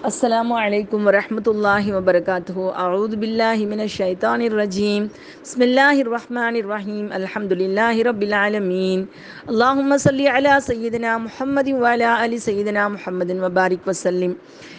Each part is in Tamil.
السلام عليكم ورحمة الله وبركاته أعوذ بالله من الشيطان الرجيم بسم الله الرحمن الرحيم الحمد لله رب العالمين اللهم صل على سيدنا محمد وعلى آل سيدنا محمد وبارك وسلم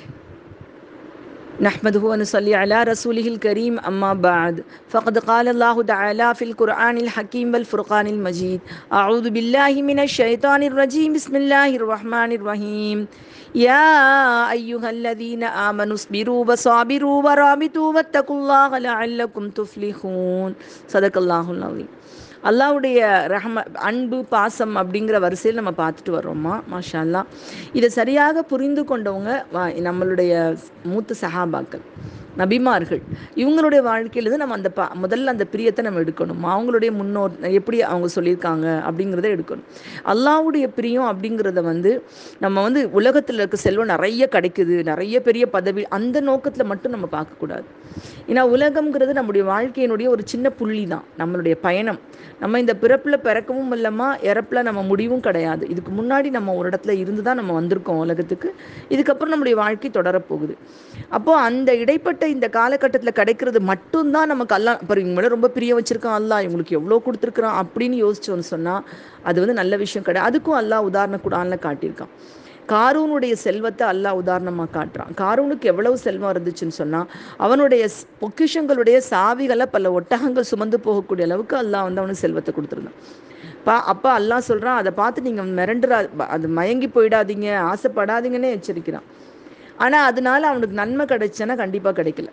نحمده ونصلي على رسوله الكريم أما بعد فقد قال الله تعالى في القرآن الحكيم والفرقان المجيد أعوذ بالله من الشيطان الرجيم بسم الله الرحمن الرحيم يا أيها الذين آمنوا اصبروا وصابروا ورابطوا واتقوا الله لعلكم تفلحون صدق الله العظيم அல்லாவுடைய ரஹம அன்பு பாசம் அப்படிங்கிற வரிசையில் நம்ம பார்த்துட்டு வர்றோமா மாஷா அல்லா இதை சரியாக புரிந்து கொண்டவங்க வா- நம்மளுடைய மூத்த சஹாபாக்கள் நபிமார்கள் இவங்களுடைய வாழ்க்கையிலேருந்து நம்ம அந்த பா முதல்ல அந்த பிரியத்தை நம்ம எடுக்கணும் அவங்களுடைய முன்னோர் எப்படி அவங்க சொல்லியிருக்காங்க அப்படிங்கிறத எடுக்கணும் அல்லாவுடைய பிரியம் அப்படிங்கிறத வந்து நம்ம வந்து உலகத்தில் இருக்க செல்வம் நிறைய கிடைக்குது நிறைய பெரிய பதவி அந்த நோக்கத்தில் மட்டும் நம்ம பார்க்கக்கூடாது ஏன்னா உலகம்ங்கிறது நம்முடைய வாழ்க்கையினுடைய ஒரு சின்ன புள்ளி தான் நம்மளுடைய பயணம் நம்ம இந்த பிறப்பில் பிறக்கவும் இல்லைமா இறப்பில் நம்ம முடிவும் கிடையாது இதுக்கு முன்னாடி நம்ம ஒரு இடத்துல இருந்து தான் நம்ம வந்திருக்கோம் உலகத்துக்கு இதுக்கப்புறம் நம்முடைய வாழ்க்கை தொடரப்போகுது அப்போ அந்த இடைப்பட்ட இந்த காலகட்டத்தில் கிடைக்கிறது மட்டும்தான் நமக்கு அல்லா இப்போ இவங்க மேலே ரொம்ப பிரிய வச்சிருக்கான் அல்லா இவங்களுக்கு எவ்வளோ கொடுத்துருக்குறான் அப்படின்னு யோசிச்சோன்னு சொன்னால் அது வந்து நல்ல விஷயம் கிடையாது அதுக்கும் அல்லாஹ் உதாரண குடானில் காட்டியிருக்கான் காரூனுடைய செல்வத்தை அல்லாஹ் உதாரணமாக காட்டுறான் காரூனுக்கு எவ்வளவு செல்வம் இருந்துச்சுன்னு சொன்னால் அவனுடைய ஸ்- பொக்கிஷங்களுடைய சாவிகளை பல ஒட்டகங்கள் சுமந்து போகக்கூடிய அளவுக்கு அல்லாஹ் வந்து அவனுக்கு செல்வத்தை கொடுத்துருந்தான் பா அப்போ அல்லாஹ் சொல்கிறான் அதை பார்த்து நீங்கள் மிரண்டுறா ப- அது மயங்கி போயிடாதீங்க ஆசைப்படாதீங்கன்னே எச்சரிக்கிறான் ஆனால் அதனால அவனுக்கு நன்மை கிடைச்சனா கண்டிப்பாக கிடைக்கல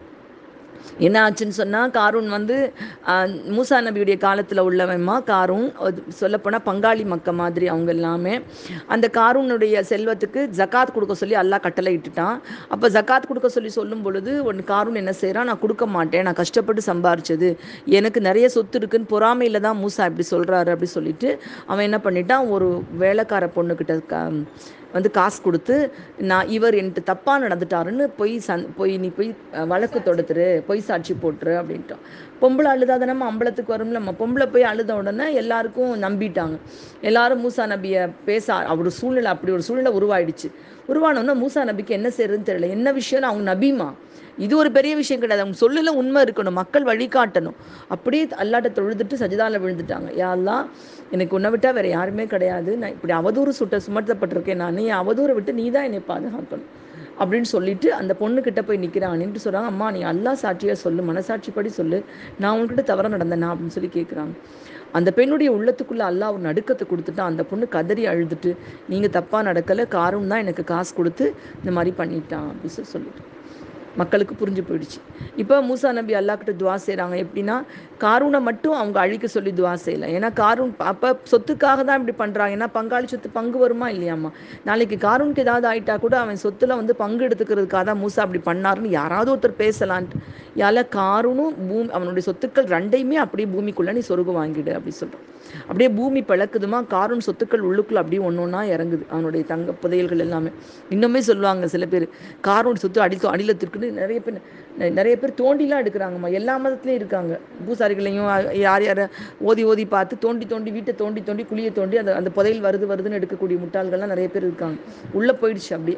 என்ன ஆச்சுன்னு சொன்னால் காரூன் வந்து ஆஹ், மூசா நபியுடைய காலத்தில் உள்ளவன்மா காரூன் சொல்லப்போனால் பங்காளி மக்க மாதிரி அவங்க எல்லாமே அந்த காரூனுடைய செல்வத்துக்கு ஜகாத் கொடுக்க சொல்லி அல்லாஹ் கட்டளை இட்டுட்டான் அப்போ ஜகாத் கொடுக்க சொல்லி சொல்லும் பொழுது ஒன்று காரூன் என்ன செய்கிறான் நான் கொடுக்க மாட்டேன் நான் கஷ்டப்பட்டு சம்பாரிச்சது எனக்கு நிறைய சொத்து இருக்குன்னு பொறாமையில் தான் மூசா இப்படி சொல்கிறாரு அப்படி சொல்லிட்டு அவன் என்ன பண்ணிட்டான் ஒரு வேலைக்கார பொண்ணுக்கிட்ட க வந்து காசு கொடுத்து நான் இவர் என்கிட்ட தப்பாக நடந்துட்டாருன்னு போய் சந் போய் நீ போய் அஹ், வழக்கு தொடுத்துரு பொய் சாட்சி போட்டுரு அப்படின்ட்டோம் பொம்பளை அழுதாத நம்ம அம்பலத்துக்கு வரும்ல நம்ம பொம்பளை போய் அழுத உடனே எல்லாருக்கும் நம்பிட்டாங்க எல்லாரும் மூசா நபியை பேச அவர் சூழ்நிலை அப்படி ஒரு சூழ்நிலை உருவாயிடுச்சு உருவானோன்னா மூசா நபிக்கு என்ன செய்யறதுன்னு தெரியல என்ன விஷயம் அவங்க நபிமா இது ஒரு பெரிய விஷயம் கிடையாது அவங்க சொல்லல உண்மை இருக்கணும் மக்கள் வழிகாட்டணும் அப்படியே அல்லாட்ட தொழுதுட்டு சஜிதால விழுந்துட்டாங்க யா அல்லாஹ் எனக்கு உன்னை விட்டா வேற யாருமே கிடையாது நான் இப்படி அவதூறு சுட்ட சுமத்தப்பட்டிருக்கேன் நான் என் அவதூறை விட்டு நீ தான் என்னை பாதுகாக்கணும் அப்படின்னு சொல்லிட்டு அந்த பொண்ணுக்கிட்ட போய் நிற்கிறான் நின்று சொல்கிறாங்க அம்மா நீ அல்லா சாட்சியாக சொல்லு மனசாட்சிப்படி சொல்லு நான் உன்கிட்ட தவற நடந்தேனா அப்படின்னு சொல்லி கேட்குறாங்க அந்த பெண்ணுடைய உள்ளத்துக்குள்ள அல்லாஹ் ஒரு நடுக்கத்தை கொடுத்துட்டான் அந்த பொண்ணு கதறி அழுதுட்டு நீங்கள் தப்பாக நடக்கலை காரும் தான் எனக்கு காசு கொடுத்து இந்த மாதிரி பண்ணிட்டான் அப்படின்னு சொல்லி சொல்லிட்டு மக்களுக்கு புரிஞ்சு போயிடுச்சு இப்போ மூசா நபி அல்லாஹ்கிட்ட துவா செய்கிறாங்க எப்படின்னா காரூனை மட்டும் அவங்க அழிக்க சொல்லி துவா செய்யல ஏன்னா காரூன் அப்போ சொத்துக்காக தான் இப்படி பண்ணுறாங்க ஏன்னா பங்காளி சொத்து பங்கு வருமா இல்லையாம்மா நாளைக்கு காரூனுக்கு ஏதாவது ஆயிட்டா கூட அவன் சொத்துல வந்து பங்கு எடுத்துக்கிறதுக்காக தான் மூசா அப்படி பண்ணாருன்னு யாராவது ஒருத்தர் பேசலான்ட்டு யால காரூனும் பூமி அவனுடைய சொத்துக்கள் ரெண்டையுமே அப்படியே பூமிக்குள்ள நீ சொருகு வாங்கிடு அப்படி சொல்கிறான் அப்படியே பூமி பிளக்குதுமா காரூன் சொத்துக்கள் உள்ளுக்குள்ள அப்படியே ஒன்று ஒன்றா இறங்குது அவனுடைய தங்க புதையல்கள் எல்லாமே இன்னுமே சொல்லுவாங்க சில பேர் காரூன் சொத்து அடி அடிலத்திற்குன்னு நிறைய பேர் நெ- நிறைய பேர் தோண்டிலாம் எடுக்கிறாங்கம்மா எல்லா மதத்துலேயும் இருக்காங்க பூசாரிகளையும் அ- யார் யாரை ஓதி ஓதி பார்த்து தோண்டி தோண்டி வீட்டை தோண்டி தோண்டி குழியை தோண்டி அந்த அந்த புதையல் வருது வருதுன்னு எடுக்கக்கூடிய முட்டாள்கள்லாம் நிறைய பேர் இருக்காங்க உள்ளே போயிடுச்சு அப்படியே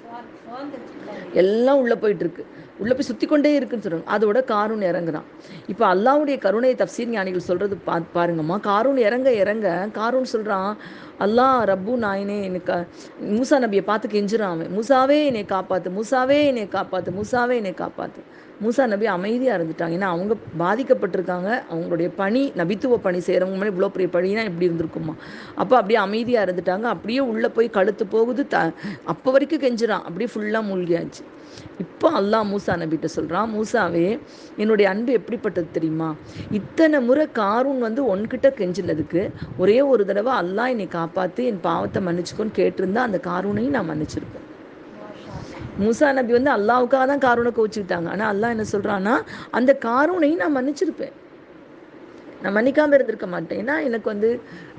எல்லாம் உள்ளே போயிட்டு இருக்கு உள்ளே போய் சுற்றி கொண்டே இருக்குன்னு சொல்கிறாங்க அதோட காரூன் இறங்குறான் இப்போ அல்லாவுடைய கருணை தப்சீர் ஞானிகள் சொல்கிறது பா பாருங்கம்மா காரூன் இறங்க இறங்க காரூன் சொல்கிறான் அல்லாஹ் ரப்பு நாயனே எனக்கு மூசா நபியை பார்த்து கெஞ்சுறான் அவன் மூசாவே என்னை காப்பாத்து மூசாவே என்னை காப்பாத்து மூசாவே என்னை காப்பாத்து மூசா நபி அமைதியாக இருந்துட்டாங்க ஏன்னா அவங்க பாதிக்கப்பட்டிருக்காங்க அவங்களுடைய பணி நபித்துவ பணி செய்கிறவங்க மேலே இவ்வளோ பெரிய பணினா இப்படி இருந்திருக்குமா அப்போ அப்படியே அமைதியாக இருந்துட்டாங்க அப்படியே உள்ளே போய் கழுத்து போகுது த அப்போ வரைக்கும் கெஞ்சுறான் அப்படியே ஃபுல்லாக மூழ்கியாச்சு இப்போ அல்லாஹ் மூசா நபிட்ட சொல்கிறான் மூசாவே என்னுடைய அன்பு எப்படிப்பட்டது தெரியுமா இத்தனை முறை காரூன் வந்து உன்கிட்ட கெஞ்சினதுக்கு ஒரே ஒரு தடவை அல்லாஹ் என்னை காப்பாற்றி என் பாவத்தை மன்னிச்சுக்கோன்னு கேட்டிருந்தா அந்த காரூனையும் நான் மன்னிச்சிருப்பேன் மூசா நபி வந்து அல்லாவுக்காக தான் காரூனை கோச்சிக்கிட்டாங்க ஆனால் அல்லாஹ் என்ன சொல்கிறான்னா அந்த காரூனையும் நான் மன்னிச்சிருப்பேன் நான் மன்னிக்காமல் இருந்திருக்க மாட்டேன் ஏன்னா எனக்கு வந்து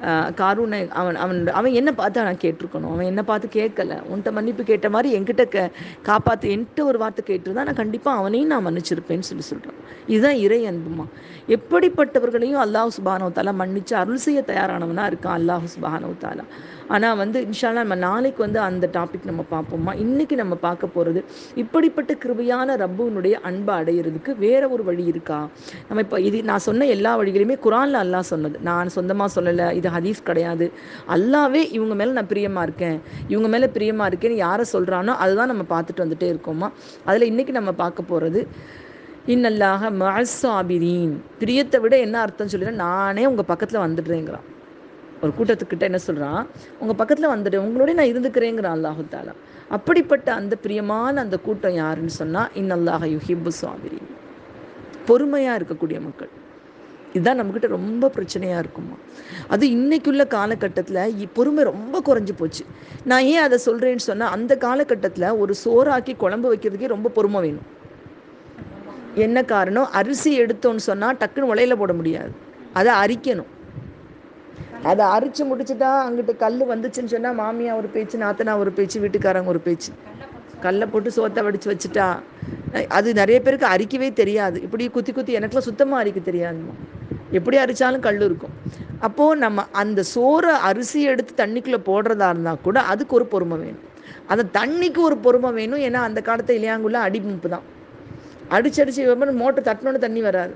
ஆஹ் காரூனை அவன் அவன் அவன் என்ன பார்த்து நான் கேட்டிருக்கணும் அவன் என்ன பார்த்து கேட்கல உன்கிட்ட மன்னிப்பு கேட்ட மாதிரி என்கிட்ட க காப்பாற்று என்கிட்ட ஒரு வார்த்தை கேட்டிருந்தா நான் கண்டிப்பாக அவனையும் நான் மன்னிச்சிருப்பேன்னு சொல்லி சொல்கிறான் இதுதான் இறை அன்புமா எப்படிப்பட்டவர்களையும் அல்லாஹ் சுபானோ தாலா மன்னிச்சு அருள் செய்ய தயாரானவனா இருக்கான் அல்லாஹ் சுபானோ தாலா ஆனால் வந்து இன்ஷால்லா நம்ம நாளைக்கு வந்து அந்த டாபிக் நம்ம பார்ப்போமா இன்னைக்கு நம்ம பார்க்க போகிறது இப்படிப்பட்ட கிருபையான ரப்புனுடைய அன்பை அடையிறதுக்கு வேற ஒரு வழி இருக்கா நம்ம இப்போ இது நான் சொன்ன எல்லா வழிகளையுமே குரான்ல அல்லாஹ் சொன்னது நான் சொந்தமாக சொல்லலை இது ஹதீஸ் கிடையாது அல்லாவே இவங்க மேலே நான் பிரியமாக இருக்கேன் இவங்க மேலே பிரியமாக இருக்கேன்னு யாரை சொல்கிறானோ அதுதான் நம்ம பார்த்துட்டு வந்துட்டே இருக்கோமா அதில் இன்னைக்கு நம்ம பார்க்க போகிறது இன்னல்லாக மசாபிரீன் பிரியத்தை விட என்ன அர்த்தம் சொல்லினா நானே உங்கள் பக்கத்தில் வந்துடுறேங்கிறான் ஒரு கூட்டத்துக்கிட்ட என்ன சொல்கிறான் உங்கள் பக்கத்தில் வந்துடு உங்களோட நான் இருந்துக்கிறேங்கிறான் அல்லாஹு தாலா அப்படிப்பட்ட அந்த பிரியமான அந்த கூட்டம் யாருன்னு சொன்னால் இன்னல்லாக யுஹிப்பு சுவாமிரி பொறுமையாக இருக்கக்கூடிய மக்கள் இதுதான் நம்மக்கிட்ட ரொம்ப பிரச்சனையாக இருக்குமா அது இன்னைக்குள்ள காலகட்டத்தில் பொறுமை ரொம்ப குறைஞ்சி போச்சு நான் ஏன் அதை சொல்கிறேன்னு சொன்னால் அந்த காலகட்டத்தில் ஒரு சோறாக்கி குழம்பு வைக்கிறதுக்கே ரொம்ப பொறுமை வேணும் என்ன காரணம் அரிசி எடுத்தோன்னு சொன்னால் டக்குன்னு உலையில போட முடியாது அதை அரிக்கணும் அதை அரிச்சு முடிச்சுட்டா அங்கிட்டு கல் வந்துச்சுன்னு சொன்னால் மாமியா ஒரு பேச்சு நாத்தனா ஒரு பேச்சு வீட்டுக்காரங்க ஒரு பேச்சு கல்லை போட்டு சோத்தை வடித்து வச்சுட்டா அது நிறைய பேருக்கு அரிக்கவே தெரியாது இப்படி குத்தி குத்தி எனக்குலாம் சுத்தமாக அரிக்க தெரியாதுமா எப்படி அரிச்சாலும் கல் இருக்கும் அப்போது நம்ம அந்த சோறை அரிசி எடுத்து தண்ணிக்குள்ளே போடுறதா இருந்தால் கூட அதுக்கு ஒரு பொறுமை வேணும் அந்த தண்ணிக்கு ஒரு பொறுமை வேணும் ஏன்னா அந்த காலத்து இளையாங்குள்ள அடிமுப்பு தான் அடிச்சு அடிச்சு மோட்டர் தட்டினோன்னு தண்ணி வராது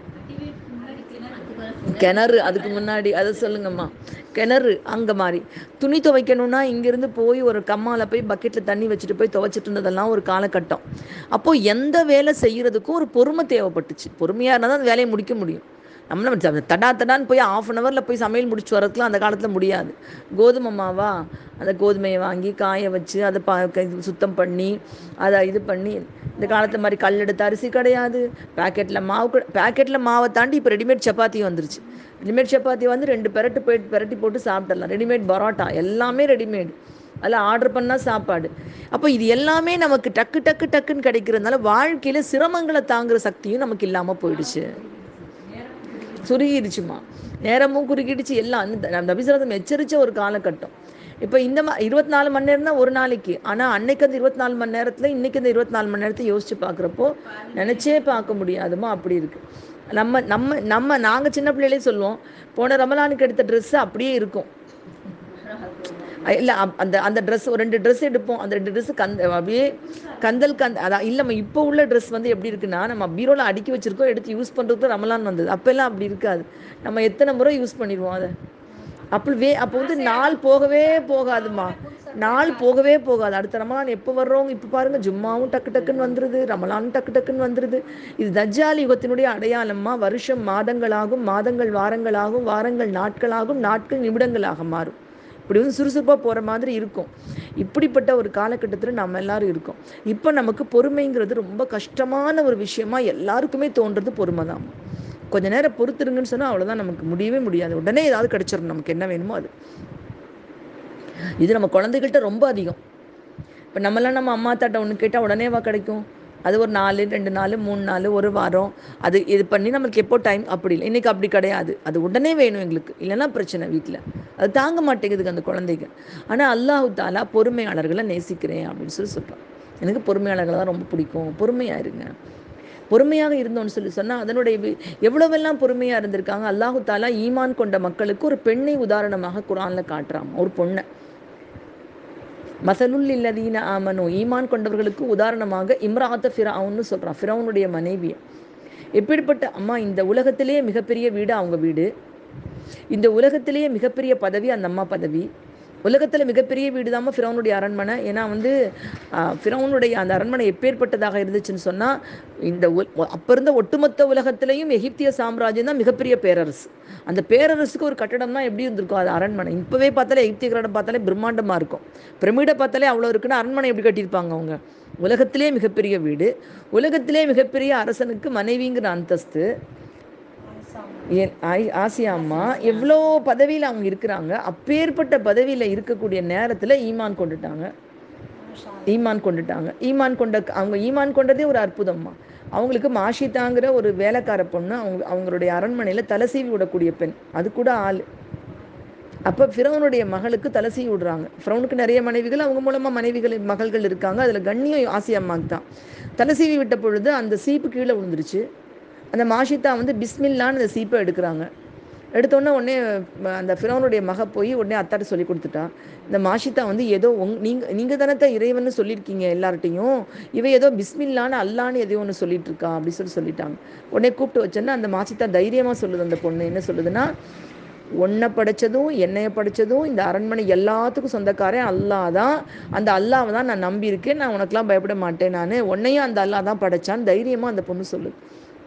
கிணறு அதுக்கு முன்னாடி அதை சொல்லுங்கம்மா கிணறு அங்கே மாதிரி துணி துவைக்கணும்னா இங்கேருந்து போய் ஒரு கம்மாவில் போய் பக்கெட்டில் தண்ணி வச்சுட்டு போய் துவைச்சிட்டு இருந்ததெல்லாம் ஒரு காலகட்டம் அப்போது எந்த வேலை செய்கிறதுக்கும் ஒரு பொறுமை தேவைப்பட்டுச்சு பொறுமையாக இருந்தால் தான் அந்த வேலையை முடிக்க முடியும் நம்மள தடா தடான்னு போய் ஆஃப் அன் ஹவரில் போய் சமையல் முடிச்சு வரதுக்குலாம் அந்த காலத்தில் முடியாது கோதுமை மாவா அந்த கோதுமையை வாங்கி காய வச்சு அதை பா சுத்தம் பண்ணி அதை இது பண்ணி இந்த காலத்து மாதிரி கல் எடுத்த அரிசி கிடையாது பேக்கெட்டில் மாவு பேக்கெட்டில் மாவை தாண்டி இப்போ ரெடிமேட் சப்பாத்தி வந்துருச்சு ரெடிமேட் சப்பாத்தி வந்து ரெண்டு பெரட்டு போயிட்டு பெரட்டி போட்டு சாப்பிடலாம் ரெடிமேட் பரோட்டா எல்லாமே ரெடிமேட் அதில் ஆர்டர் பண்ணால் சாப்பாடு அப்போ இது எல்லாமே நமக்கு டக்கு டக்கு டக்குன்னு கிடைக்கிறதுனால வாழ்க்கையில் சிரமங்களை தாங்குற சக்தியும் நமக்கு இல்லாமல் போயிடுச்சு சுருகிடுச்சுமா நேரமும் குறுக்கிடுச்சு எல்லாம் அந்த அபிசரதம் எச்சரித்த ஒரு காலகட்டம் இப்போ இந்த மா இருபத்தி நாலு மணி நேரம் தான் ஒரு நாளைக்கு ஆனால் அன்னைக்கு அந்த இருபத்தி நாலு மணி நேரத்தில் இன்றைக்கி அந்த இருபத்தி நாலு மணி நேரத்தை யோசித்து பார்க்குறப்போ நினச்சே பார்க்க முடியாதுமா அப்படி இருக்குது நம்ம நம்ம நம்ம நாங்கள் சின்ன பிள்ளையிலே சொல்லுவோம் போன ரமலானுக்கு எடுத்த ட்ரெஸ்ஸு அப்படியே இருக்கும் இல்லை அந்த அந்த ட்ரெஸ் ஒரு ரெண்டு ட்ரெஸ் எடுப்போம் அந்த ரெண்டு ட்ரெஸ்ஸு கந்த அப்படியே கந்தல் கந்த அதான் இல்லைம்மா இப்போ உள்ள ட்ரெஸ் வந்து எப்படி இருக்குன்னா நம்ம பீரோவில் அடுக்கி வச்சுருக்கோம் எடுத்து யூஸ் பண்ணுறதுக்கு ரமலான் வந்தது அப்போல்லாம் அப்படி இருக்காது நம்ம எத்தனை முறை யூஸ் பண்ணிடுவோம் அதை அப்படி வே அப்போ வந்து நாள் போகவே போகாதுமா நாள் போகவே போகாது அடுத்த ரமலான் எப்போ வர்றோங்க இப்போ பாருங்கள் ஜும்மாவும் டக்கு டக்குன்னு வந்துடுது ரமலானும் டக்கு டக்குன்னு வந்துடுது இது தஜ்ஜால் யுகத்தினுடைய அடையாளமா வருஷம் மாதங்களாகும் மாதங்கள் வாரங்களாகும் வாரங்கள் நாட்களாகும் நாட்கள் நிமிடங்களாக மாறும் இப்படி வந்து சுறுசுறுப்பாக போகிற மாதிரி இருக்கும் இப்படிப்பட்ட ஒரு காலகட்டத்தில் நம்ம எல்லாரும் இருக்கோம் இப்போ நமக்கு பொறுமைங்கிறது ரொம்ப கஷ்டமான ஒரு விஷயமா எல்லாருக்குமே தோன்றது பொறுமை தான் கொஞ்ச நேரம் பொறுத்துருங்கன்னு சொன்னால் அவ்வளோதான் நமக்கு முடியவே முடியாது உடனே ஏதாவது கிடச்சிடும் நமக்கு என்ன வேணுமோ அது இது நம்ம குழந்தைகள்கிட்ட ரொம்ப அதிகம் இப்போ நம்மளாம் நம்ம அம்மா தாட்ட ஒன்று கேட்டால் உடனேவா கிடைக்கும் அது ஒரு நாலு ரெண்டு நாள் மூணு நாள் ஒரு வாரம் அது இது பண்ணி நம்மளுக்கு எப்போ டைம் அப்படி இல்லை இன்றைக்கி அப்படி கிடையாது அது உடனே வேணும் எங்களுக்கு இல்லைன்னா பிரச்சனை வீட்டில் அது தாங்க மாட்டேங்குதுங்க அந்த குழந்தைங்க ஆனால் அல்லாஹு தாலா பொறுமையாளர்களை நேசிக்கிறேன் அப்படின்னு சொல்லி சொல்கிறான் எனக்கு பொறுமையாளர்களை தான் ரொம்ப பிடிக்கும் பொறுமையாக இருங்க பொறுமையாக இருந்தோம்னு சொல்லி சொன்னால் அதனுடைய எவ்வளவெல்லாம் பொறுமையாக இருந்திருக்காங்க அல்லாஹு தாலா ஈமான் கொண்ட மக்களுக்கு ஒரு பெண்ணை உதாரணமாக குரானில் காட்டுறான் ஒரு பொண்ணை மசலுல் இல்லதீன ஆமனோ ஈமான் கொண்டவர்களுக்கு உதாரணமாக இம்ராத்த ஃபிரவுன்னு சொல்கிறான் ஃபிரவுனுடைய மனைவியை எப்படிப்பட்ட அம்மா இந்த உலகத்திலேயே மிகப்பெரிய வீடு அவங்க வீடு இந்த உலகத்திலேயே மிகப்பெரிய பதவி அந்த அம்மா பதவி உலகத்தில் மிகப்பெரிய வீடு தாம ஃபிரௌனுடைய அரண்மனை ஏன்னா வந்து ஃபிரௌனுடைய அந்த அரண்மனை எப்பேற்பட்டதாக இருந்துச்சுன்னு சொன்னால் இந்த அப்போ இருந்த ஒட்டுமொத்த உலகத்திலையும் எகிப்திய சாம்ராஜ்யம் தான் மிகப்பெரிய பேரரசு அந்த பேரரசுக்கு ஒரு கட்டடம் தான் எப்படி இருந்திருக்கும் அது அரண்மனை இப்போவே பார்த்தாலே எகிப்திய கட்டடம் பார்த்தாலே பிரம்மாண்டமாக இருக்கும் பிரமிடை பார்த்தாலே அவ்வளோ இருக்குன்னா அரண்மனை எப்படி கட்டியிருப்பாங்க அவங்க உலகத்திலே மிகப்பெரிய வீடு உலகத்திலே மிகப்பெரிய அரசனுக்கு மனைவிங்கிற அந்தஸ்து ஆசியா அம்மா எவ்வளோ பதவியில் அவங்க இருக்கிறாங்க அப்பேற்பட்ட பதவியில் இருக்கக்கூடிய நேரத்தில் ஈமான் கொண்டுட்டாங்க ஈமான் கொண்டுட்டாங்க ஈமான் கொண்ட அவங்க ஈமான் கொண்டதே ஒரு அற்புதம்மா அவங்களுக்கு மாஷிதாங்கிற ஒரு வேலைக்கார பொண்ணு அவங்க அவங்களுடைய அரண்மனையில் தலை சீவி விடக்கூடிய பெண் அது கூட ஆள் அப்போ ஃபிரௌனுடைய மகளுக்கு தலை சீவி விடுறாங்க ஃபிரௌனுக்கு நிறைய மனைவிகள் அவங்க மூலமாக மனைவிகள் மகள்கள் இருக்காங்க அதில் கண்ணியம் ஆசியா அம்மாக்கு தான் தலை சீவி விட்ட பொழுது அந்த சீப்பு கீழே விழுந்துருச்சு அந்த மாஷித்தா வந்து பிஸ்மில்லான்னு அந்த சீப்பை எடுக்கிறாங்க எடுத்தோடனே உடனே ம- அந்த ஃபிரௌனுடைய மக போய் உடனே அத்தாட்ட சொல்லி கொடுத்துட்டா இந்த மாஷித்தா வந்து ஏதோ உங் நீங்கள் நீங்கள் தானே இறைவன்னு சொல்லியிருக்கீங்க எல்லார்ட்டையும் இவ ஏதோ பிஸ்மில்லான்னு அல்லான்னு எதையோ ஒன்று சொல்லிட்டு இருக்கா அப்படின்னு சொல்லி சொல்லிட்டாங்க உடனே கூப்பிட்டு வச்சோன்னா அந்த மாஷித்தா தைரியமாக சொல்லுது அந்த பொண்ணு என்ன சொல்லுதுன்னா உன்னை படைச்சதும் என்னைய படைச்சதும் இந்த அரண்மனை எல்லாத்துக்கும் சொந்தக்காரன் அல்லாஹ் தான் அந்த அல்லாவை தான் நான் நம்பியிருக்கேன் நான் உனக்கெல்லாம் பயப்பட மாட்டேன் நான் உன்னையும் அந்த அல்லாஹ் தான் படைச்சான்னு தைரியமாக அந்த பொண்ணு சொல்லுது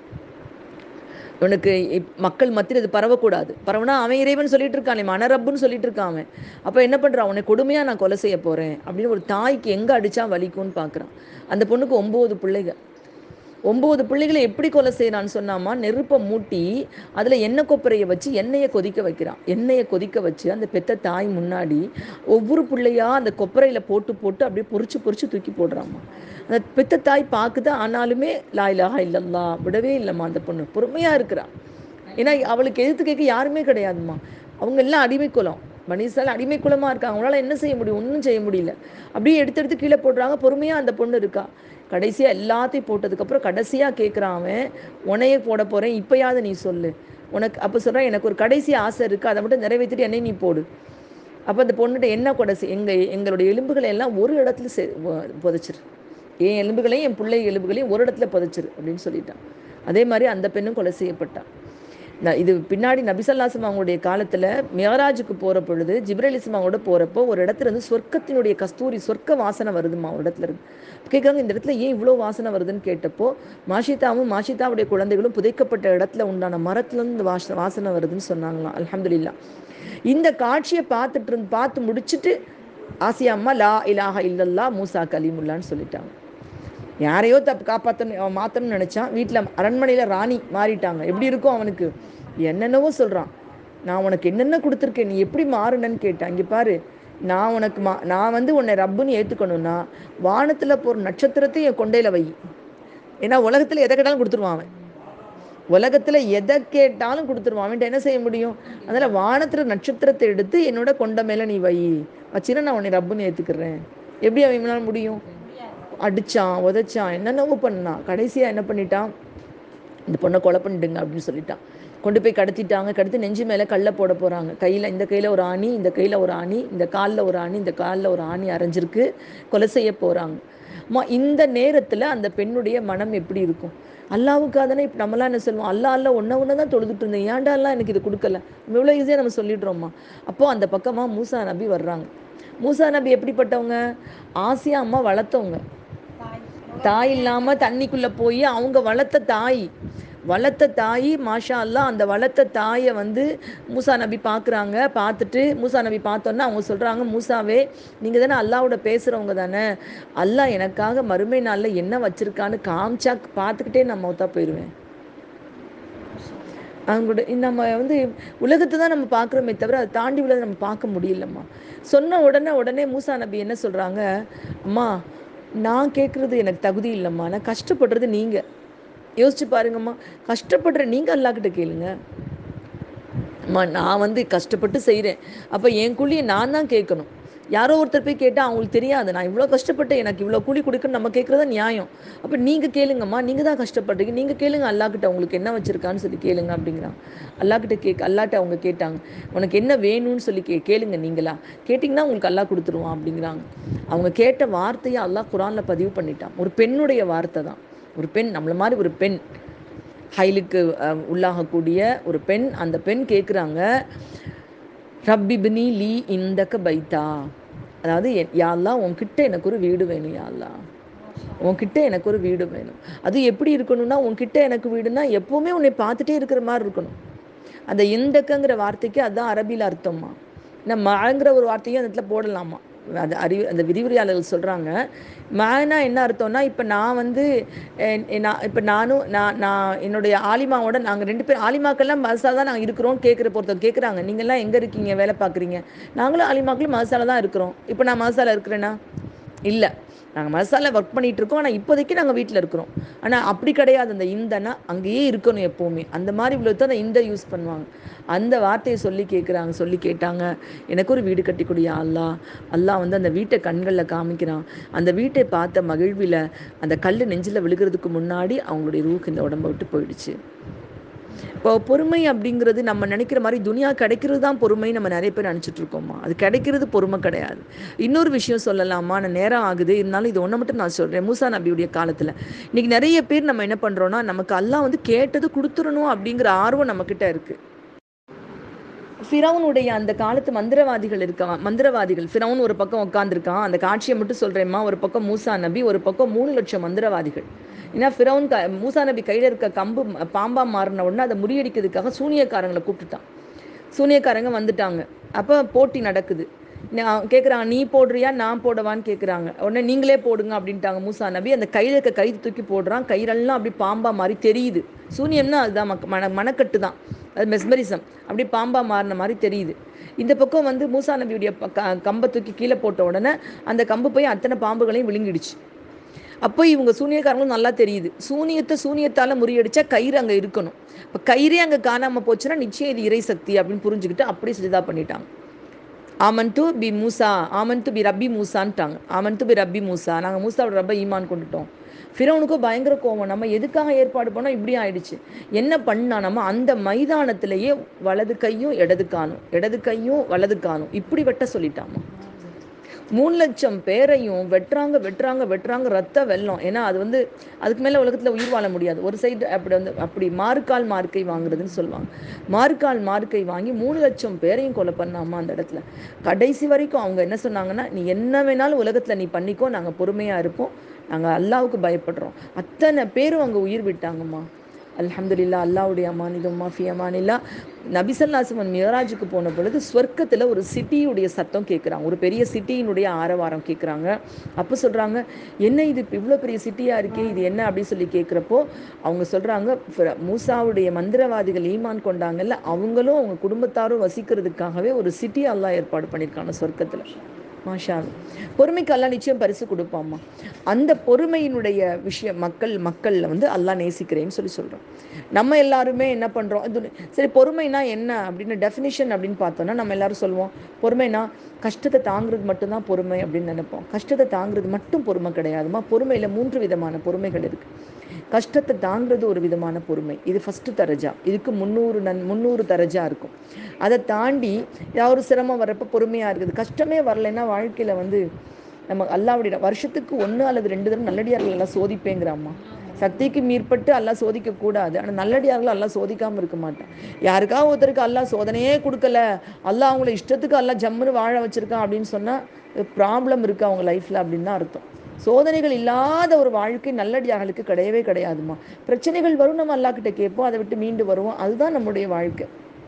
உனக்கு இப்- மக்கள் மத்தியில் இது பரவக்கூடாது பரவனா அவன் இறைவன் சொல்லிட்டு இருக்கானே மனரப்புன்னு சொல்லிட்டு இருக்கான் அவன் அப்போ என்ன பண்ணுறான் உன்னை கொடுமையாக நான் கொலை செய்ய போகிறேன் அப்படின்னு ஒரு தாய்க்கு எங்கே அடித்தா வலிக்கும்னு பார்க்குறான் அந்த பொண்ணுக்கு ஒம்பது பிள்ளைகள் ஒம்பது பிள்ளைகளை எப்படி கொலை செய்கிறான்னு சொன்னாமா நெருப்பை மூட்டி அதில் எண்ணெய் கொப்பரையை வச்சு எண்ணெயை கொதிக்க வைக்கிறான் எண்ணெயை கொதிக்க வச்சு அந்த பெத்த தாய் முன்னாடி ஒவ்வொரு பிள்ளையா அந்த கொப்பரையில் போட்டு போட்டு அப்படியே பொரிச்சு பொரிச்சு தூக்கி போடுறாம்மா அந்த பெத்த தாய் பார்க்குது ஆனாலுமே லா இலாஹா இல்லல்லா விடவே இல்லைம்மா அந்த பொண்ணு பொறுமையாக இருக்கிறா ஏன்னா அவளுக்கு எதிர்த்து கேட்க யாருமே கிடையாதும்மா அவங்க எல்லாம் அடிமை குலம் மனிதர்கள் அடிமை குலமாக இருக்காங்க அவங்களால என்ன செய்ய முடியும் ஒன்றும் செய்ய முடியல அப்படியே எடுத்து எடுத்து கீழே போடுறாங்க பொறுமையாக அந்த பொண்ணு இருக்கா கடைசியாக எல்லாத்தையும் போட்டதுக்கப்புறம் கடைசியாக கேட்குறான் அவன் உனையே போட போகிறேன் இப்போயாவது நீ சொல்லு உனக்கு அப்போ சொல்கிறான் எனக்கு ஒரு கடைசி ஆசை இருக்குது அதை மட்டும் நிறைவேற்றிட்டு என்னை நீ போடு அப்போ அந்த பொண்ணுகிட்ட என்ன கொடைசி எங்கள் எங்களுடைய எலும்புகளை எல்லாம் ஒரு இடத்துல செ வ- புதைச்சிரு என் எலும்புகளையும் என் பிள்ளை எலும்புகளையும் ஒரு இடத்துல புதைச்சிரு அப்படின்னு சொல்லிட்டான் அதே மாதிரி அந்த பெண்ணும் கொலை செய்யப்பட்டான் ந- இது பின்னாடி நபிசல்லாசம் அவங்களுடைய காலத்தில் மியராஜுக்கு போகிற பொழுது ஜிப்ரலிசம் அவங்களோட போகிறப்போ ஒரு இடத்துல இருந்து சொர்க்கத்தினுடைய கஸ்தூரி சொர்க்க வாசனை வருதுமா ஒரு இடத்துல இருந்து கேட்குறாங்க இந்த இடத்துல ஏன் இவ்வளோ வாசனை வருதுன்னு கேட்டப்போ மாஷிதாவும் மாஷிதாவுடைய குழந்தைகளும் புதைக்கப்பட்ட இடத்துல உண்டான மரத்துலேருந்து இந்த வாச வாசனை வருதுன்னு சொன்னாங்களாம் அல்ஹம்துலில்லாஹ் இந்த காட்சியை பார்த்துட்டு இருந்து பார்த்து முடிச்சுட்டு ஆசியா அம்மா லா இலாஹா இல்லல்லா மூசா கலீமுல்லான்னு சொல்லிட்டாங்க யாரையோ தப்பு காப்பாற்றணும் அவன் மாற்றணும்னு நினச்சான் வீட்டில் அரண்மனையில் ராணி மாறிட்டாங்க எப்படி இருக்கும் அவனுக்கு என்னென்னவோ சொல்கிறான் நான் உனக்கு என்னென்ன கொடுத்துருக்கேன் நீ எப்படி மாறுனன்னு கேட்டான் இங்கே பாரு நான் உனக்கு மா நான் வந்து உன்னை ரப்புன்னு ஏற்றுக்கணும்னா வானத்தில் போகிற நட்சத்திரத்தையும் என் கொண்டையில் வை ஏன்னா உலகத்தில் எதை கேட்டாலும் கொடுத்துருவான் அவன் உலகத்தில் எதை கேட்டாலும் கொடுத்துருவான் அவன்கிட்ட என்ன செய்ய முடியும் அதில் வானத்தில் நட்சத்திரத்தை எடுத்து என்னோட கொண்ட மேலே நீ வை வச்சுன்னா நான் உன்னை ரப்புன்னு ஏற்றுக்கிறேன் எப்படி அவனால முடியும் அடிச்சான் உதைச்சான் என்னென்னவோ பண்ணான் கடைசியாக என்ன பண்ணிட்டான் இந்த பொண்ணை கொலை பண்ணிடுங்க அப்படின்னு சொல்லிட்டான் கொண்டு போய் கடத்திட்டாங்க கடத்தி நெஞ்சு மேலே கல்லை போட போகிறாங்க கையில் இந்த கையில் ஒரு ஆணி இந்த கையில் ஒரு ஆணி இந்த காலில் ஒரு ஆணி இந்த காலில் ஒரு ஆணி அரைஞ்சிருக்கு கொலை செய்ய போகிறாங்க அம்மா இந்த நேரத்தில் அந்த பெண்ணுடைய மனம் எப்படி இருக்கும் அல்லாவுக்காக தானே இப்போ நம்மளாம் என்ன சொல்லுவோம் அல்லா அல்ல ஒன்றை ஒன்று தான் தொழுதுட்டு இருந்தேன் ஏன்டா எல்லாம் எனக்கு இது கொடுக்கல இவ்வளோ ஈஸியாக நம்ம சொல்லிடுறோம்மா அப்போது அந்த பக்கமாக மூசா நபி வர்றாங்க மூசா நபி எப்படிப்பட்டவங்க ஆசியா அம்மா வளர்த்தவங்க தாய் இல்லாமல் தண்ணிக்குள்ளே போய் அவங்க வளர்த்த தாய் வளர்த்த தாய் மாஷா அல்லாஹ் அந்த வளர்த்த தாயை வந்து மூசா நபி பார்க்குறாங்க பார்த்துட்டு மூசா நபி பார்த்தோன்னே அவங்க சொல்கிறாங்க மூசாவே நீங்கள் தானே அல்லாவோட பேசுகிறவங்க தானே அல்லாஹ் எனக்காக மறுமை நாளில் என்ன வச்சுருக்கான்னு காமிச்சா பார்த்துக்கிட்டே நான் மௌத்தா போயிடுவேன் அவங்களோட நம்ம வந்து உலகத்தை தான் நம்ம பார்க்குறோமே தவிர அதை தாண்டி உள்ளதை நம்ம பார்க்க முடியலம்மா சொன்ன உடனே உடனே மூசா நபி என்ன சொல்கிறாங்க அம்மா நான் கேட்குறது எனக்கு தகுதி இல்லைம்மா நான் கஷ்டப்படுறது நீங்கள் யோசிச்சு பாருங்கம்மா கஷ்டப்படுற நீங்கள் அல்லாக்கிட்ட கேளுங்க அம்மா நான் வந்து கஷ்டப்பட்டு செய்கிறேன் அப்போ என் கூலியை நான் தான் கேட்கணும் யாரோ ஒருத்தர் போய் கேட்டால் அவங்களுக்கு தெரியாது நான் இவ்வளோ கஷ்டப்பட்டு எனக்கு இவ்வளோ கூலி கொடுக்குன்னு நம்ம கேட்குறது நியாயம் அப்போ நீங்கள் கேளுங்கம்மா நீங்கள் தான் கஷ்டப்படுறீங்க நீங்கள் கேளுங்க அல்லாக்கிட்ட உங்களுக்கு என்ன வச்சுருக்கான்னு சொல்லி கேளுங்க அப்படிங்கிறாங்க அல்லாக்கிட்ட கேட்க அல்லாட்ட அவங்க கேட்டாங்க உனக்கு என்ன வேணும்னு சொல்லி கே கேளுங்க நீங்களா கேட்டிங்கன்னா உங்களுக்கு அல்லாஹ் கொடுத்துருவான் அப்படிங்கிறாங்க அவங்க கேட்ட வார்த்தையை அல்லாஹ் குரானில் பதிவு பண்ணிட்டான் ஒரு பெண்ணுடைய வார்த்தை தான் ஒரு பெண் நம்மள மாதிரி ஒரு பெண் ஹைலுக்கு அஹ், உள்ளாகக்கூடிய ஒரு பெண் அந்த பெண் கேட்குறாங்க ரப்பிபினி லீ இந்தக்க பைத்தா அதாவது என்- யா அல்லாஹ் உன்கிட்ட எனக்கு ஒரு வீடு வேணும் யா அல்லாஹ் உன்கிட்ட எனக்கு ஒரு வீடு வேணும் அது எப்படி இருக்கணும்னா உன்கிட்ட எனக்கு வீடுனா எப்போவுமே உன்னை பார்த்துட்டே இருக்கிற மாதிரி இருக்கணும் அந்த இந்தக்கங்கிற வார்த்தைக்கு அதுதான் அரபியில் அர்த்தம்மா நம்ம மழங்கிற ஒரு வார்த்தையும் அந்த இடத்துல போடலாமா அது அறிவு அந்த விரிவுரையாளர்கள் சொல்கிறாங்க மேனா என்ன அர்த்தம்னா இப்போ நான் வந்து என்- என் நான் இப்போ நானும் நான் நான் என்னுடைய ஆலிமாவோட நாங்கள் ரெண்டு பேர் ஆலிமாக்கெல்லாம் மதசால தான் நாங்கள் இருக்கிறோம் கேட்குற பொறுத்த கேட்குறாங்க நீங்கள்லாம் எங்கே இருக்கீங்க வேலை பார்க்குறீங்க நாங்களும் ஆலிமாக்களும் மதசால தான் இருக்கிறோம் இப்போ நான் மதசால இருக்கிறேன்னா இல்லை நாங்கள் மசாலா ஒர்க் பண்ணிகிட்டு இருக்கோம் ஆனால் இப்போதைக்கு நாங்கள் வீட்டில் இருக்கிறோம் ஆனால் அப்படி கிடையாது அந்த இந்தனா அங்கேயே இருக்கணும் எப்போவுமே அந்த மாதிரி இவ்வளோ தான் அந்த இந்த யூஸ் பண்ணுவாங்க அந்த வார்த்தையை சொல்லி கேட்குறாங்க சொல்லி கேட்டாங்க எனக்கு ஒரு வீடு கட்டி கொடு யா அல்லாஹ் அல்லாஹ் வந்து அந்த வீட்டை கண்களில் காமிக்கிறான் அந்த வீட்டை பார்த்த மகிழ்வில் அந்த கல் நெஞ்சில் விழுகிறதுக்கு முன்னாடி அவங்களுடைய ரூக்கு இந்த உடம்பை விட்டு போயிடுச்சு இப்போ பொறுமை அப்படிங்கிறது நம்ம நினைக்கிற மாதிரி துனியா கிடைக்கிறது தான் பொறுமை நம்ம நிறைய பேர் நினச்சிட்டு இருக்கோமா அது கிடைக்கிறது பொறுமை கிடையாது இன்னொரு விஷயம் சொல்லலாமா நான் நேரம் ஆகுது இருந்தாலும் இது ஒன்றை மட்டும் நான் சொல்கிறேன் மூசா நபியுடைய காலத்தில் இன்னைக்கு நிறைய பேர் நம்ம என்ன பண்ணுறோன்னா நமக்கு எல்லாம் வந்து கேட்டது கொடுத்துடணும் அப்படிங்கிற ஆர்வம் நம்மக்கிட்ட இருக்குது ஃபிரௌனுடைய அந்த காலத்து மந்திரவாதிகள் இருக்க மந்திரவாதிகள் ஃபிரௌன் ஒரு பக்கம் உட்காந்துருக்கான் அந்த காட்சியை மட்டும் சொல்கிறேம்மா ஒரு பக்கம் மூசா நபி ஒரு பக்கம் மூணு லட்சம் மந்திரவாதிகள் ஏன்னா ஃபிரௌன் க மூசா நபி கையில் இருக்க கம்பு பாம்பா மாறின உடனே அதை முறியடிக்கிறதுக்காக சூனியக்காரங்களை கூப்பிட்டுட்டான் சூனியக்காரங்க வந்துட்டாங்க அப்போ போட்டி நடக்குது கேட்குறாங்க நீ போடுறியா நான் போடவான்னு கேட்குறாங்க உடனே நீங்களே போடுங்க அப்படின்ட்டாங்க மூசா நபி அந்த கையில் இருக்க கை தூக்கி போடுறான் கயிறெல்லாம் அப்படி பாம்பா மாதிரி தெரியுது சூனியம்னா அதுதான் மக் மன மனக்கட்டு தான் அது மெஸ்மரிசம் அப்படி பாம்பா மாறின மாதிரி தெரியுது இந்த பக்கம் வந்து மூசா நபியுடைய கம்பை தூக்கி கீழே போட்ட உடனே அந்த கம்பு போய் அத்தனை பாம்புகளையும் விழுங்கிடுச்சு அப்போ இவங்க சூனியக்காரங்களும் நல்லா தெரியுது சூனியத்தை சூனியத்தால் முறியடிச்சா கயிறு அங்கே இருக்கணும் இப்போ கயிறே அங்கே காணாமல் போச்சுன்னா நிச்சயம் இது இறை சக்தி அப்படின்னு புரிஞ்சுக்கிட்டு அப்படி சிதா பண்ணிட்டாங்க ஆமன் டு பி மூசா ஆமன் டு பி ரப்பி மூசான்ட்டாங்க ஆமன் டு பி ரப்பி மூசா நாங்கள் மூசாவோட ரப்ப ஈமான் கொண்டுட்டோம் ஃபிரௌனுக்கும் பயங்கர கோவம் நம்ம எதுக்காக ஏற்பாடு பண்ணோம் இப்படி ஆயிடுச்சு என்ன பண்ணா நம்ம அந்த மைதானத்திலேயே வலது கையும் இடது காணும் இடது கையும் வலது காணும் இப்படி வெட்ட சொல்லிட்டாமா மூணு லட்சம் பேரையும் வெட்டுறாங்க வெட்டுறாங்க வெட்டுறாங்க ரத்த வெள்ளம் ஏன்னா அது வந்து அதுக்கு மேலே உலகத்தில் உயிர் வாழ முடியாது ஒரு சைடு அப்படி வந்து அப்படி மார்க்கால் மார்க்கை வாங்குறதுன்னு சொல்லுவாங்க மார்க்கால் மார்க்கை வாங்கி மூணு லட்சம் பேரையும் கொலை பண்ணாமா அந்த இடத்துல கடைசி வரைக்கும் அவங்க என்ன சொன்னாங்கன்னா நீ என்ன வேணாலும் உலகத்தில் நீ பண்ணிக்கோ நாங்கள் பொறுமையாக இருப்போம் நாங்கள் அல்லாவுக்கு பயப்படுறோம் அத்தனை பேரும் அங்கே உயிர் விட்டாங்கம்மா அல்ஹம்துலில்லா அல்லாவுடைய அமானிதம் மாஃபி அமானில்லா நபிசல்லாசுமன் மியராஜுக்கு போன பொழுது ஸ்வர்க்கத்தில் ஒரு சிட்டியுடைய சத்தம் கேட்குறாங்க ஒரு பெரிய சிட்டியினுடைய ஆரவாரம் கேட்குறாங்க அப்போ சொல்கிறாங்க என்ன இது இவ்வளோ பெரிய சிட்டியாக இருக்கே இது என்ன அப்படின்னு சொல்லி கேட்குறப்போ அவங்க சொல்கிறாங்க மூசாவுடைய மந்திரவாதிகள் ஈமான் கொண்டாங்கல்ல அவங்களும் அவங்க குடும்பத்தாரும் வசிக்கிறதுக்காகவே ஒரு சிட்டி அல்லாஹ் ஏற்பாடு பண்ணியிருக்காங்க சொர்க்கத்தில் மாஷா பொறுமைக்கு அல்லா நிச்சயம் பரிசு கொடுப்பாம்மா அந்த பொறுமையினுடைய விஷயம் மக்கள் மக்களில் வந்து அல்லா நேசிக்கிறேன்னு சொல்லி சொல்கிறோம் நம்ம எல்லாருமே என்ன பண்ணுறோம் இது சரி பொறுமைனா என்ன அப்படின்னு டெஃபினிஷன் அப்படின்னு பார்த்தோன்னா நம்ம எல்லாரும் சொல்லுவோம் பொறுமைனா கஷ்டத்தை தாங்குறது மட்டும்தான் பொறுமை அப்படின்னு நினைப்போம் கஷ்டத்தை தாங்குறது மட்டும் பொறுமை கிடையாதுமா பொறுமையில் மூன்று விதமான பொறுமைகள் இருக்குது கஷ்டத்தை தாங்கிறது ஒரு விதமான பொறுமை இது ஃபஸ்ட்டு தரஜா இதுக்கு முந்நூறு நன் முந்நூறு தரஜா இருக்கும் அதை தாண்டி ஏதாவது ஒரு சிரமம் வரப்போ பொறுமையாக இருக்குது கஷ்டமே வரலைன்னா வாழ்க்கையில் வந்து நம்ம அல்லாவுடைய வருஷத்துக்கு ஒன்று அல்லது ரெண்டு தடவை நல்லடியார்கள் எல்லாம் சோதிப்பேங்கிறாம்மா சக்திக்கு மீற்பட்டு எல்லாம் சோதிக்கக்கூடாது ஆனால் நல்லடியார்கள் எல்லாம் சோதிக்காமல் இருக்க மாட்டேன் யாருக்கா ஒருத்தருக்கு எல்லாம் சோதனையே கொடுக்கல எல்லாம் அவங்கள இஷ்டத்துக்கு எல்லாம் ஜம்முன்னு வாழ வச்சுருக்கான் அப்படின்னு சொன்னால் ப்ராப்ளம் இருக்குது அவங்க லைஃப்பில் அப்படின்னு தான் அர்த்தம் சோதனைகள் இல்லாத ஒரு வாழ்க்கை நல்லடியார்களுக்கு கிடையவே கிடையாதுமா பிரச்சனைகள் வரும் நம்ம அல்லாக்கிட்ட கேட்போம் அதை விட்டு மீண்டு வருவோம் அதுதான் நம்முடைய வாழ்க்கை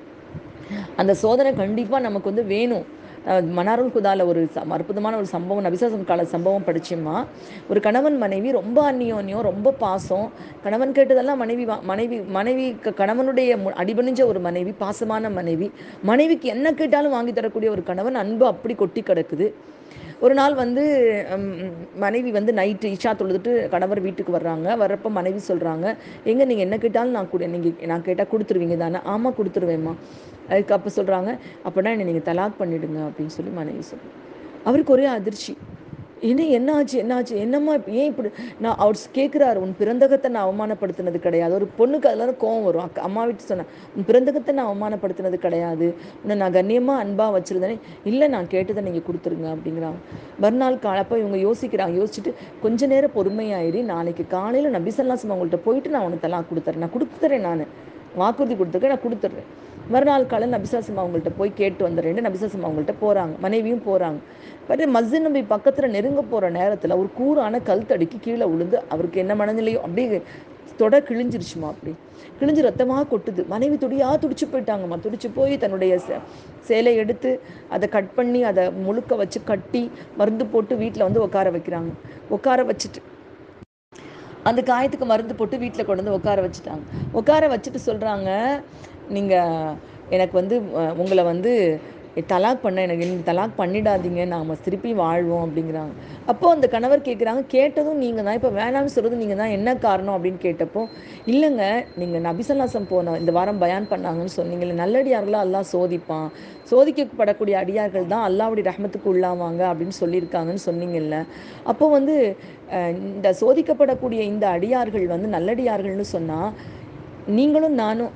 அந்த சோதனை கண்டிப்பாக நமக்கு வந்து வேணும் மனாருல் குதால ஒரு அற்புதமான ஒரு சம்பவம் நபிசாசம் கால சம்பவம் படிச்சோம்மா ஒரு கணவன் மனைவி ரொம்ப அந்நியோன்யம் ரொம்ப பாசம் கணவன் கேட்டதெல்லாம் மனைவி மனைவி மனைவி கணவனுடைய அடிபணிஞ்ச ஒரு மனைவி பாசமான மனைவி மனைவிக்கு என்ன கேட்டாலும் வாங்கி தரக்கூடிய ஒரு கணவன் அன்பு அப்படி கொட்டி கிடக்குது ஒரு நாள் வந்து மனைவி வந்து நைட்டு இஷா தொழுதுட்டு கணவர் வீட்டுக்கு வர்றாங்க வர்றப்போ மனைவி சொல்கிறாங்க எங்கே நீங்கள் என்ன கேட்டாலும் நான் கொடு நீங்கள் நான் கேட்டால் கொடுத்துருவீங்க தானே ஆமாம் கொடுத்துருவேம்மா அதுக்கு அப்போ சொல்கிறாங்க அப்படின்னா என்னை நீங்கள் தலாக் பண்ணிவிடுங்க அப்படின்னு சொல்லி மனைவி சொல்கிறாங்க அவருக்கு ஒரே அதிர்ச்சி என்ன என்ன ஆச்சு என்ன ஆச்சு என்னம்மா இப்போ ஏன் இப்படி நான் அவர் கேட்குறாரு உன் பிறந்தகத்தை நான் அவமானப்படுத்தினது கிடையாது ஒரு பொண்ணுக்கு அதெல்லாம் கோவம் வரும் அக்கா அம்மா வீட்டு சொன்னேன் உன் பிறந்தகத்தை நான் அவமானப்படுத்தினது கிடையாது உன்னை நான் கண்ணியமாக அன்பாக வச்சுருந்தேனே இல்லை நான் கேட்டதை நீங்கள் கொடுத்துருங்க அப்படிங்கிறாங்க மறுநாள் காலப்போ இவங்க யோசிக்கிறாங்க யோசிச்சுட்டு கொஞ்ச நேரம் பொறுமையாயிரி நாளைக்கு காலையில் நபிசல்லாசம் அவங்கள்ட்ட போயிட்டு நான் உனக்கு தலாம் கொடுத்துறேன் நான் கொடுத்துறேன் நான் வாக்குறுதி கொடுத்துருக்கேன் நான் கொடுத்துட்றேன் மறுநாள் காலையில் நபிசாசம் அவங்கள்ட்ட போய் கேட்டு வந்துடுறேன் நபிசாசம் அவங்கள்ட்ட போகிறாங்க மனைவியும் போகிறாங்க பட் மஸ்ஜித் நபி பக்கத்தில் நெருங்க போகிற நேரத்தில் ஒரு கூரான கல் தடுக்கி கீழே விழுந்து அவருக்கு என்ன மனநிலையோ அப்படியே தொட கிழிஞ்சிருச்சுமா அப்படி கிழிஞ்சு ரத்தமாக கொட்டுது மனைவி துடியாக துடிச்சு போயிட்டாங்கம்மா துடிச்சு போய் தன்னுடைய சேலை எடுத்து அதை கட் பண்ணி அதை முழுக்க வச்சு கட்டி மருந்து போட்டு வீட்டில் வந்து உட்கார வைக்கிறாங்க உட்கார வச்சுட்டு அந்த காயத்துக்கு மருந்து போட்டு வீட்டில் கொண்டு வந்து உட்கார வச்சுட்டாங்க உட்கார வச்சுட்டு சொல்கிறாங்க நீங்கள் எனக்கு வந்து உங்களை வந்து தலாக் பண்ண எனக்கு நீங்கள் தலாக் பண்ணிடாதீங்க நாம் திருப்பி வாழ்வோம் அப்படிங்கிறாங்க அப்போது அந்த கணவர் கேட்குறாங்க கேட்டதும் நீங்கள் தான் இப்போ வேணாம்னு சொல்கிறது நீங்கள் தான் என்ன காரணம் அப்படின்னு கேட்டப்போ இல்லைங்க நீங்கள் நபிசல்லாசம் போன இந்த வாரம் பயான் பண்ணாங்கன்னு சொன்னீங்கல்ல நல்லடியார்களாக அல்லாஹ் சோதிப்பான் சோதிக்கப்படக்கூடிய அடியார்கள் தான் அல்லாவுடைய ரஹமத்துக்கு உள்ளாவாங்க அப்படின்னு சொல்லியிருக்காங்கன்னு சொன்னீங்கல்ல அப்போ வந்து இந்த சோதிக்கப்படக்கூடிய இந்த அடியார்கள் வந்து நல்லடியார்கள்னு சொன்னால் நீங்களும் நானும்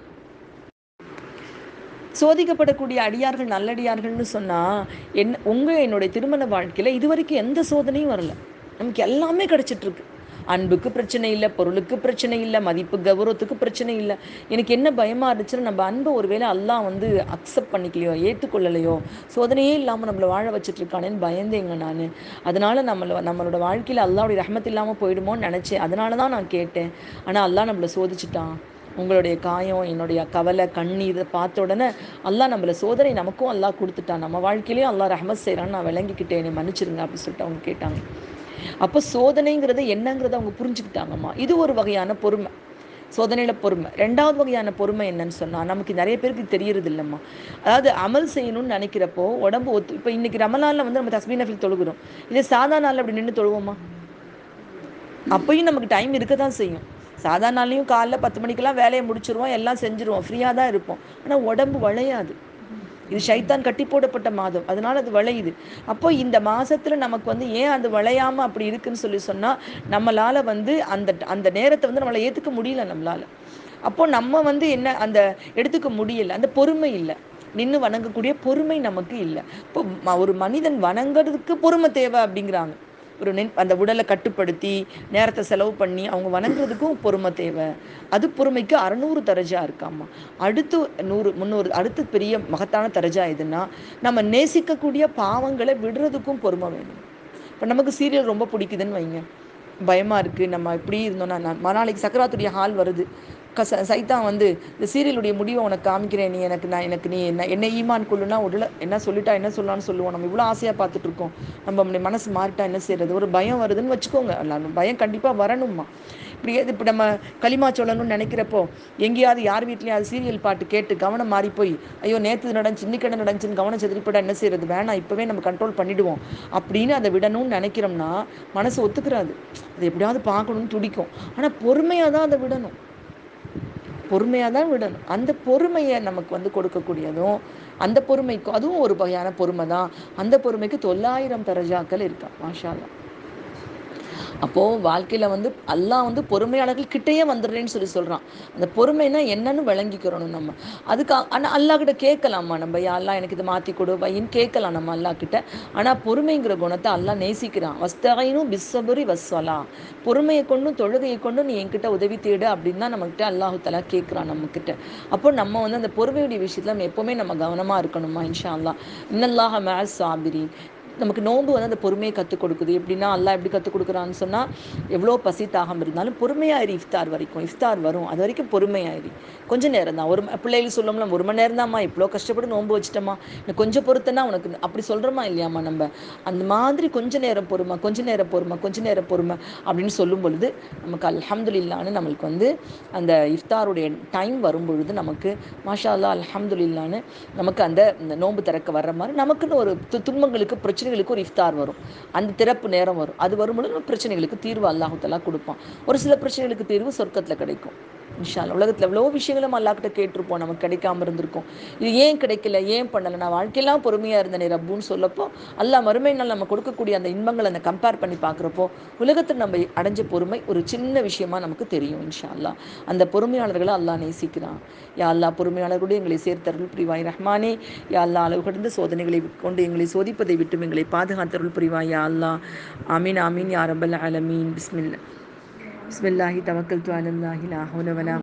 சோதிக்கப்படக்கூடிய அடியார்கள் நல்லடியார்கள்னு சொன்னால் என் உங்கள் என்னுடைய திருமண வாழ்க்கையில் இது வரைக்கும் எந்த சோதனையும் வரல நமக்கு எல்லாமே கிடச்சிட்ருக்கு அன்புக்கு பிரச்சனை இல்லை பொருளுக்கு பிரச்சனை இல்லை மதிப்பு கௌரவத்துக்கு பிரச்சனை இல்லை எனக்கு என்ன பயமாக இருந்துச்சுன்னா நம்ம அன்பை ஒருவேளை எல்லாம் வந்து அக்செப்ட் பண்ணிக்கலையோ ஏற்றுக்கொள்ளலையோ சோதனையே இல்லாமல் நம்மளை வாழ வச்சுட்ருக்கானேன்னு பயந்தேங்க நான் அதனால் நம்மளை நம்மளோட வாழ்க்கையில் அல்லாவுடைய ரஹமத் இல்லாமல் போயிடுமோன்னு நினச்சேன் அதனால தான் நான் கேட்டேன் ஆனால் அல்லா நம்மளை சோதிச்சிட்டான் உங்களுடைய காயம் என்னுடைய கவலை கண்ணீர் இதை பார்த்த உடனே அல்லா நம்மளை சோதனை நமக்கும் அல்லா கொடுத்துட்டான் நம்ம வாழ்க்கையிலையும் அல்லா ரஹமத் செய்கிறான்னு நான் விளங்கிக்கிட்டேன் என்னை மன்னிச்சிருங்க அப்படின்னு சொல்லிட்டு அவங்க கேட்டாங்க அப்போ சோதனைங்கிறது என்னங்கிறத அவங்க புரிஞ்சுக்கிட்டாங்கம்மா இது ஒரு வகையான பொறுமை சோதனையில் பொறுமை ரெண்டாவது வகையான பொறுமை என்னன்னு சொன்னால் நமக்கு நிறைய பேருக்கு தெரியறது இல்லைம்மா அதாவது அமல் செய்யணும்னு நினைக்கிறப்போ உடம்பு ஒத்து இப்போ இன்றைக்கி ரமலானில் வந்து நம்ம தஸ்மீன் நஃபில் தொழுகிறோம் இதே சாதா நாளில் அப்படி நின்று தொழுவோமா அப்பயும் நமக்கு டைம் இருக்க தான் செய்யும் சாதாரண நாள்லையும் காலைல பத்து மணிக்கெல்லாம் வேலையை முடிச்சிருவோம் எல்லாம் செஞ்சுருவோம் ஃப்ரீயாக தான் இருப்போம் ஆனால் உடம்பு வளையாது இது ஷைத்தான் கட்டி போடப்பட்ட மாதம் அதனால அது வளையுது அப்போ இந்த மாசத்துல நமக்கு வந்து ஏன் அது வளையாம அப்படி இருக்குன்னு சொல்லி சொன்னா நம்மளால வந்து அந்த அந்த நேரத்தை வந்து நம்மளை ஏத்துக்க முடியல நம்மளால அப்போ நம்ம வந்து என்ன அந்த எடுத்துக்க முடியல அந்த பொறுமை இல்லை நின்று வணங்கக்கூடிய பொறுமை நமக்கு இல்லை இப்போ ஒரு மனிதன் வணங்குறதுக்கு பொறுமை தேவை அப்படிங்கிறாங்க ஒரு நென் அந்த உடலை கட்டுப்படுத்தி நேரத்தை செலவு பண்ணி அவங்க வணங்குறதுக்கும் பொறுமை தேவை அது பொறுமைக்கு அறநூறு தரஜா இருக்காமா அடுத்து நூறு முந்நூறு அடுத்து பெரிய மகத்தான தரஜா எதுன்னா நம்ம நேசிக்கக்கூடிய பாவங்களை விடுறதுக்கும் பொறுமை வேணும் இப்போ நமக்கு சீரியல் ரொம்ப பிடிக்குதுன்னு வைங்க பயமாக இருக்குது நம்ம இப்படி இருந்தோம்னா நான் நாளைக்கு சக்கராத்துடைய ஹால் வருது கச சைத்தான் வந்து இந்த சீரியலுடைய முடிவை உனக்கு காமிக்கிறேன் நீ எனக்கு நான் எனக்கு நீ என்ன என்ன ஈமான் கொள்ளுனா உடல என்ன சொல்லிட்டா என்ன சொல்லலாம்னு சொல்லுவோம் நம்ம இவ்வளோ ஆசையாக பார்த்துட்டு இருக்கோம் நம்ம மனசு மாறிட்டா என்ன செய்யறது ஒரு பயம் வருதுன்னு வச்சுக்கோங்க எல்லாரும் பயம் கண்டிப்பாக வரணுமா இப்படி இப்போ நம்ம களிமா சொல்லணும்னு நினைக்கிறப்போ எங்கேயாவது யார் வீட்லேயாவது சீரியல் பாட்டு கேட்டு கவனம் மாறி போய் ஐயோ நேற்று நடந்துச்சு இன்னைக்கு என்ன நடந்துச்சுன்னு கவனம் செதிரிப்பட என்ன செய்யறது வேணாம் இப்போவே நம்ம கண்ட்ரோல் பண்ணிடுவோம் அப்படின்னு அதை விடணும்னு நினைக்கிறோம்னா மனசு ஒத்துக்கிறாது அது எப்படியாவது பார்க்கணும்னு துடிக்கும் ஆனால் பொறுமையாக தான் அதை விடணும் பொறுமையாக தான் விடணும் அந்த பொறுமையை நமக்கு வந்து கொடுக்கக்கூடியதும் அந்த பொறுமைக்கும் அதுவும் ஒரு வகையான பொறுமை தான் அந்த பொறுமைக்கு தொள்ளாயிரம் தரஜாக்கள் இருக்கா மாஷாலா அப்போது வாழ்க்கையில் வந்து அல்லாஹ் வந்து பொறுமையாளர்கள் கிட்டேயே வந்துடுறேன்னு சொல்லி சொல்கிறான் அந்த பொறுமைனா என்னன்னு விளங்கிக்கிறணும் நம்ம அதுக்கு ஆனால் அல்லா கிட்ட கேட்கலாமா நம்ம அல்லா எனக்கு இதை மாற்றி கொடு வையின்னு கேட்கலாம் நம்ம அல்லா கிட்ட ஆனால் பொறுமைங்கிற குணத்தை அல்லா நேசிக்கிறான் வஸ்தகைனும் பிஸ்ஸபுரி வஸ்ஸலா பொறுமையை கொண்டும் தொழுகையை கொண்டும் நீ என்கிட்ட உதவி தேடு அப்படின்னு தான் நம்மக்கிட்ட அல்லாஹு தலா கேட்குறான் நம்மக்கிட்ட அப்போ நம்ம வந்து அந்த பொறுமையுடைய விஷயத்தில் நம்ம எப்போவுமே நம்ம கவனமாக இருக்கணுமா இன்ஷா அல்லா இன்னல்லாஹ மேஸ் சாபிரின் நமக்கு நோன்பு வந்து அந்த பொறுமையை கற்றுக் கொடுக்குது எப்படின்னா அல்லாஹ் எப்படி கற்றுக் கொடுக்குறான்னு சொன்னால் எவ்வளோ பசி தாகம் இருந்தாலும் பொறுமையாயிரு இஃப்தார் வரைக்கும் இஃப்தார் வரும் அது வரைக்கும் பொறுமையாயிரு கொஞ்சம் நேரம் தான் ஒரு பிள்ளைகள் சொல்லணும்ல ஒரு மணி நேரம் தான்மா இவ்வளோ கஷ்டப்பட்டு நோன்பு வச்சுட்டோமா இன்னும் கொஞ்சம் பொறுத்தனா உனக்கு அப்படி சொல்கிறோமா இல்லையாம்மா நம்ம அந்த மாதிரி கொஞ்ச நேரம் பொறுமை கொஞ்ச நேரம் பொறுமை கொஞ்ச நேரம் பொறுமை அப்படின்னு சொல்லும் பொழுது நமக்கு அல்ஹம்துலில்லான்னு நம்மளுக்கு வந்து அந்த இஃப்தாருடைய டைம் வரும் பொழுது நமக்கு மாஷா அல்லா அல்ஹம்துலில்லான்னு நமக்கு அந்த இந்த நோன்பு திறக்க வர்ற மாதிரி நமக்குன்னு ஒரு து- துன்பங்களுக்கு பிரச்சனைகளுக்கு ஒரு இஃப்தார் வரும் அந்த திறப்பு நேரம் வரும் அது வரும்பொழுது நம்ம பிரச்சனைகளுக்கு தீர்வு அல்லாஹுத்தலா கொடுப்பான் ஒரு சில பிரச்சனைகளுக்கு தீர்வு சொர்க்கத்தில் கிடைக்கும் இன்ஷா அல்லாஹ் உலகத்தில் எவ்வளோ விஷயங்களை நம்ம அல்லாஹ்கிட்ட கேட்டிருப்போம் நமக்கு கிடைக்காம இருந்திருக்கும் இது ஏன் கிடைக்கல ஏன் பண்ணலை நான் வாழ்க்கையெல்லாம் பொறுமையாக இருந்தேனே ரப்புன்னு சொல்லப்போ அல்லாஹ் மறுமை நாள் நம்ம கொடுக்கக்கூடிய அந்த இன்பங்களை அந்த கம்பேர் பண்ணி பார்க்குறப்போ உலகத்தில் நம்ம அடைஞ்ச பொறுமை ஒரு சின்ன விஷயமா நமக்கு தெரியும் இன்ஷா அல்லாஹ் அந்த பொறுமையாளர்களை அல்லாஹ் நேசிக்கிறான் யா அல்லாஹ் பொறுமையாளர்களோடு எங்களை சேர்த்தருள் புரிவாய் ரஹ்மானே யா அல்லாஹ் அளவு கடந்த சோதனைகளை கொண்டு எங்களை சோதிப்பதை விட்டும் எங்களை பாதுகாத்தருள் புரிவாய் யா அல்லாஹ் ஆமீன் ஆமீன் யா ரப்பல் ஆலமீன் பிஸ்மில்லா بسم الله توكلت على الله لا حول ولا